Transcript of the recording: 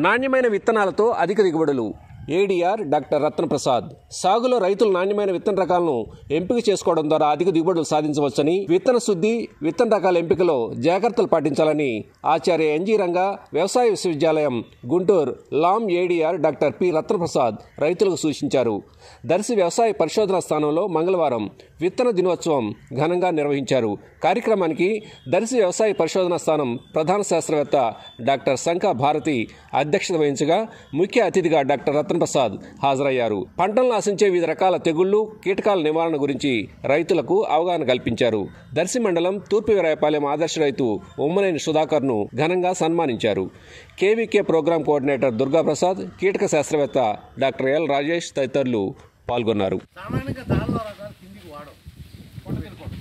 నాణ్యమైన విత్తనాలతో అధిక దిగుబడులు ఏడీఆర్ డాక్టర్ రత్నప్రసాద్ సాగులో రైతులు నాణ్యమైన విత్తన రకాలను ఎంపిక చేసుకోవడం ద్వారా అధిక దిగుబడులు సాధించవచ్చని విత్తన శుద్ధి విత్తన రకాల ఎంపికలో జాగ్రత్తలు పాటించాలని ఆచార్య ఎన్జీ రంగా వ్యవసాయ విశ్వవిద్యాలయం Guntur Lam ADR doctor P Ratnaprasad రైతులకు సూచించారు దర్శి వ్యవసాయ పరిశోధనా స్థానంలో మంగళవారం విత్తన దినోత్సవం ఘనంగా నిర్వహించారు కార్యక్రమానికి దర్శి వ్యవసాయ పరిశోధనా స్థానం ప్రధాన శాస్త్రవేత్త డాక్టర్ శంఖ భారతి అధ్యక్షత వహించగా ముఖ్య అతిథిగా డాక్టర్ రతన్ప్రసాద్ హాజరయ్యారు పంటలను ఆశించే వివిధ రకాల తెగుళ్లు కీటకాల నివారణ గురించి రైతులకు అవగాహన కల్పించారు దర్శి మండలం తూర్పు వీరాయపాలెం ఆదర్శ రైతు ఉమ్మనేని సుధాకర్ను ఘనంగా సన్మానించారు కేవీకే ప్రోగ్రాం కోఆర్డినేటర్ దుర్గాప్రసాద్ కీటక శాస్త్రవేత్త డాక్టర్ ఎల్ రాజేష్ తదితరులు పాల్గొన్నారు సామాన్యంగా దానిలో రకాలు కిందికి వాడవు కొండ మీద కొండ